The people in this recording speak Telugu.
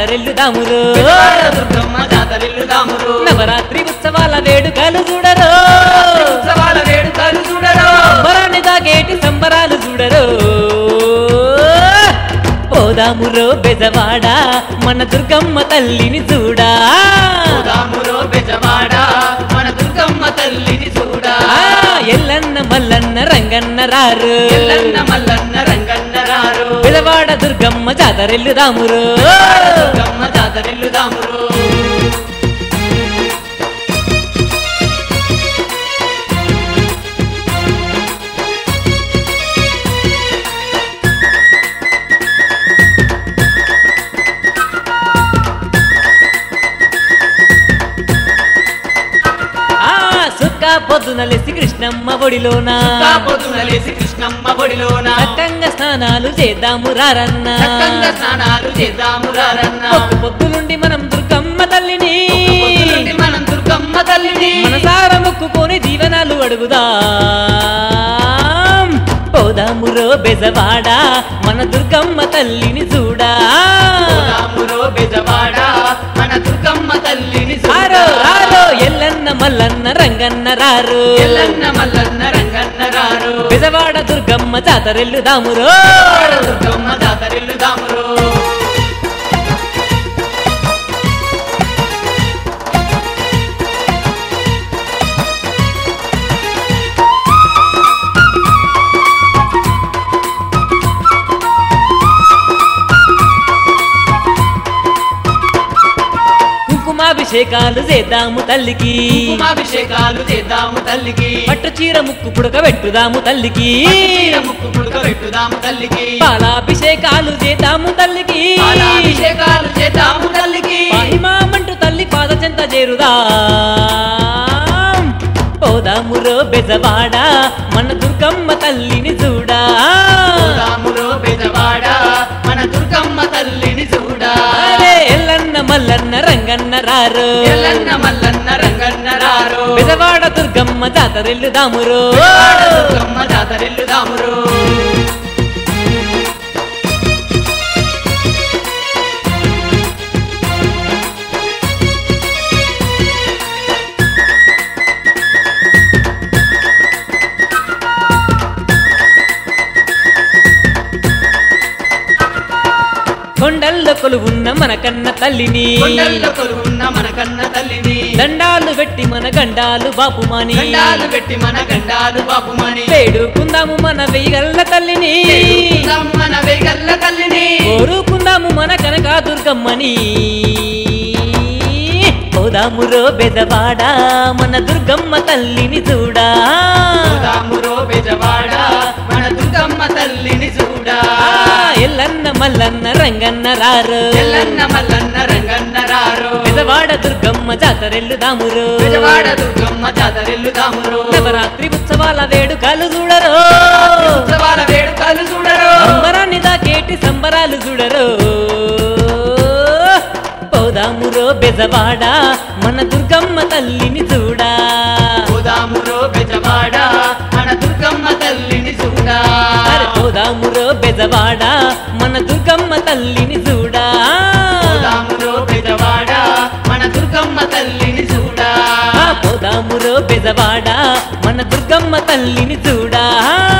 జాతరెల్లుదామురు బెజవాడ దుర్గమ్మ జాతరెల్లుదామురు నవరాత్రి ఉత్సవాల వేడుకలు చూడరు ఉత్సవాల వేడుకలు చూడరు సంబరాన్ని దాగేటి సంబరాలు చూడరు పోదామురో బెజవాడ మన దుర్గమ్మ తల్లిని చూడా పోదామురో బెజవాడ మన దుర్గమ్మ తల్లిని చూడా ఆ, ఎల్లన్న మల్లన్న రంగన్న రారు ఎల్లన్న మల్లన్న రంగన్న రారు బెజవాడ దుర్గమ్మ జాతరెల్లుదామురు దుర్గమ్మ జాతరెల్లుదామురు ఆ సుక్క పొద్దున లేసి కృష్ణమ్మ ఒడిలోన పొద్దున లేసి కృష్ణమ్మ ఒడిలోన చక్కంగా స్నానాలు చేద్దాము రారన్న చక్కంగా స్నానాలు చేద్దాము రారన్న పొద్దు పొద్దులుండి మనం దుర్గమ్మ తల్లిని పొద్దునుండి మనం దుర్గమ్మ తల్లిని మనసార మొక్కుకొని దీవెనాలు అడుగుదాం పోదామురో బెజవాడ మన దుర్గమ్మ తల్లిని చూడా పోదామురో బెజవాడ మన దుర్గమ్మ తల్లిని రారో చూడా. రారో ఎల్లన్న మల్లన్న రంగన్న రారు ఎల్లన్న మల్లన్న రంగన్న రారు బెజవాడ దుర్గమ్మ జాతరెల్లుదామురో బెజవాడ దుర్గమ్మ జాతరెల్లుదామురు కుంకుమాభిషేకాలు చేద్దాము తల్లికి కుంకుమాభిషేకాలు చేద్దాము తల్లికి పట్టు చీర ముక్కు పుడక పెట్టుదాము తల్లికి చీర ముక్కు పుడక పెట్టుదాము తల్లికి పాలాభిషేకాలు చేద్దాము తల్లికి పాలాభిషేకాలు చేద్దాము తల్లికి మహిమామంటూ తల్లి పాద చెంత చేరుదా పోదామురో బెజవాడ మన దుర్గమ్మ తల్లిని చూడా పోదామురో బెజవాడ మన దుర్గమ్మ తల్లిని చూడా అరే ఎల్లన్న మల్లన్న రంగన్న రారు ఎల్లన్న మల్లన్న రంగన్న రారు బెజవాడ దుర్గమ్మ జాతరెల్లుదామురో బెజవాడ దుర్గమ్మ జాతరెల్లుదామురు కొండల్లో కొలువున్న మన కన్న తల్లిని కొండల్లో కొలువున్న మన కన్న తల్లిని దండాలు పెట్టి మన గండాలు బాపుమాని గండాలు పెట్టి మన గండాలు బాపుమని వేడుకుందాము మన వెయ్యగల్ల తల్లిని మన వేగల్ల తల్లిని కోరుకుందాము మన కనక దుర్గమ్మని పోదామురో బెదవాడ మన దుర్గమ్మ తల్లిని చూడా పోదామురో బెజవాడ మన దుర్గమ్మ తల్లిని చూడా ఆ, ఎల్లన్న మల్లన్న రంగన్న రారు ఎల్లన్న మల్లన్న రంగన్న రారు బెదవాడ దుర్గమ్మ జాతరెల్లుదామురు బెజవాడ దుర్గమ్మ జాతరెల్లుదామురు నవరాత్రి ఉత్సవాల వేడుకలు చూడరు ఉత్సవాల వేడుకలు చూడరు సంబరాన్ని దాకేటి సంబరాలు చూడరు పోదామురో బెజవాడ మన దుర్గమ్మ తల్లిని చూడా పోదామురో బెజవాడ మన దుర్గమ్మ తల్లిని చూడా అరే పోదామురో బెజవాడ మన దుర్గమ్మ తల్లిని చూడా పోదామురో బెజవాడ మన దుర్గమ్మ తల్లిని చూడా ఆ, పోదామురో బెజవాడ మన దుర్గమ్మ తల్లిని చూడా